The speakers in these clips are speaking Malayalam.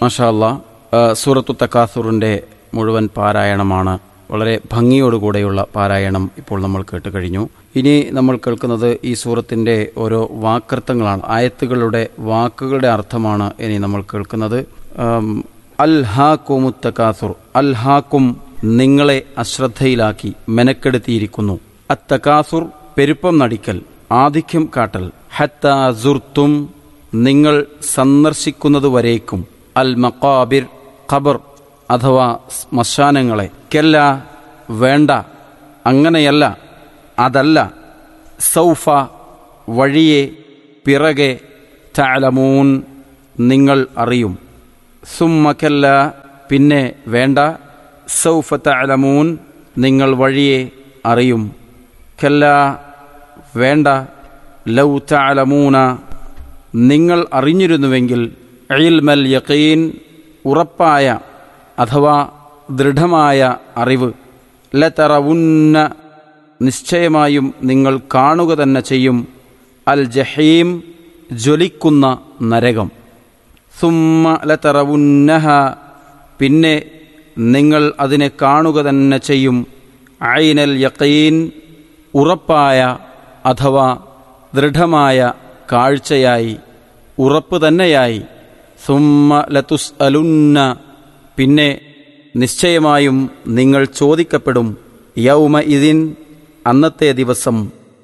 മഷാല്ല സൂറത്തു തക്കാസുറിൻ്റെ മുഴുവൻ പാരായണമാണ് വളരെ ഭംഗിയോടുകൂടെയുള്ള പാരായണം ഇപ്പോൾ നമ്മൾ കേട്ട് കഴിഞ്ഞു ഇനി നമ്മൾ കേൾക്കുന്നത് ഈ സൂറത്തിൻ്റെ ഓരോ വാക്കർത്ഥങ്ങളാണ് ആയത്തുകളുടെ വാക്കുകളുടെ അർത്ഥമാണ് ഇനി നമ്മൾ കേൾക്കുന്നത് അൽ ഹാക്കുമുത്തക്കാസുർ അൽ ഹാക്കും നിങ്ങളെ അശ്രദ്ധയിലാക്കി മെനക്കെടുത്തിയിരിക്കുന്നു അത്തക്കാസുർ പെരുപ്പം നടിക്കൽ ആധിക്യം കാട്ടൽ ഹത്ത സുർത്തും നിങ്ങൾ സന്ദർശിക്കുന്നതുവരേക്കും അൽ മക്കാബിർ ഖബർ അഥവാ ശ്മശാനങ്ങളെ കെല്ല വേണ്ട അങ്ങനെയല്ല അതല്ല സൗഫ വഴിയെ പിറകെ തലമൂൻ നിങ്ങൾ അറിയും സുമ്മക്കല്ല പിന്നെ വേണ്ട സൗഫ തലമൂൻ നിങ്ങൾ വഴിയെ അറിയും കല്ല വേണ്ട ലൗ തലമൂന നിങ്ങൾ അറിഞ്ഞിരുന്നുവെങ്കിൽ ഇൽമൽ യക്കീൻ ഉറപ്പായ അഥവാ ദൃഢമായ അറിവ് ലതറവുന്ന നിശ്ചയമായും നിങ്ങൾ കാണുക തന്നെ ചെയ്യും അൽ ജഹീം ജ്വലിക്കുന്ന നരകം സുമ്മ ലതറവുന്നഹ പിന്നെ നിങ്ങൾ അതിനെ കാണുക തന്നെ ചെയ്യും ഐനൽ യക്കീൻ ഉറപ്പായ അഥവാ ദൃഢമായ കാഴ്ചയായി ഉറപ്പ് തന്നെയായി സുമ്മ ലതുസ് അലുന്ന പിന്നെ നിശ്ചയമായും നിങ്ങൾ ചോദിക്കപ്പെടും യൗമ ഇതിൻ അന്നത്തെ ദിവസം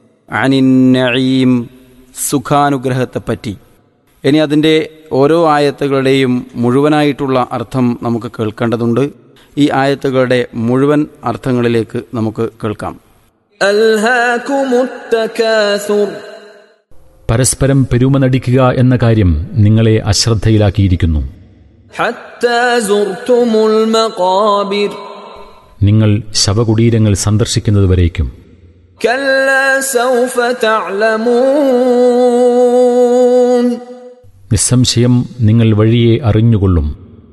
അനിന്നീം സുഖാനുഗ്രഹത്തെപ്പറ്റി ഇനി അതിൻ്റെ ഓരോ ആയത്തുകളുടെയും മുഴുവനായിട്ടുള്ള അർത്ഥം നമുക്ക് കേൾക്കേണ്ടതുണ്ട് ഈ ആയത്തുകളുടെ മുഴുവൻ അർത്ഥങ്ങളിലേക്ക് നമുക്ക് കേൾക്കാം ألهاكم التكاثر പരസ്പരം പെരുമ നടിക്കുക എന്ന കാര്യം നിങ്ങളെ അശ്രദ്ധയിലാക്കിയിരിക്കുന്നു حتى زرتم المقابر നിങ്ങൾ ശവകുടീരങ്ങൾ സന്ദർശിക്കുന്നതുവരേക്കും كلا سوف تعلمون നിസ്സംശയം നിങ്ങൾ വഴിയെ അറിഞ്ഞുകൊള്ളും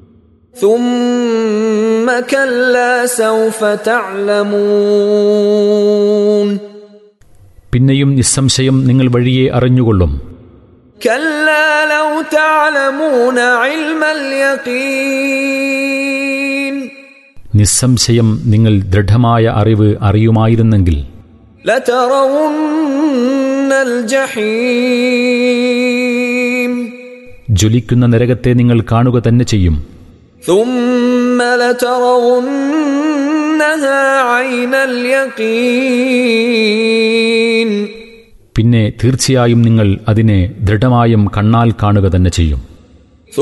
ثم كلا سوف تعلمون പിന്നെയും നിസ്സംശയം നിങ്ങൾ വഴിയെ അറിഞ്ഞുകൊള്ളും كلا لو تعلمون علم اليقين നിസ്സംശയം നിങ്ങൾ ദൃഢമായ അറിവ് അറിയുമായിരുന്നെങ്കിൽ لترون الجحيم ജ്വലിക്കുന്ന നരകത്തെ നിങ്ങൾ കാണുക തന്നെ ചെയ്യും ثم لترونها عين اليقين പിന്നെ തീർച്ചയായും നിങ്ങൾ അതിനെ ദൃഢമായും കണ്ണാൽ കാണുക തന്നെ ചെയ്യും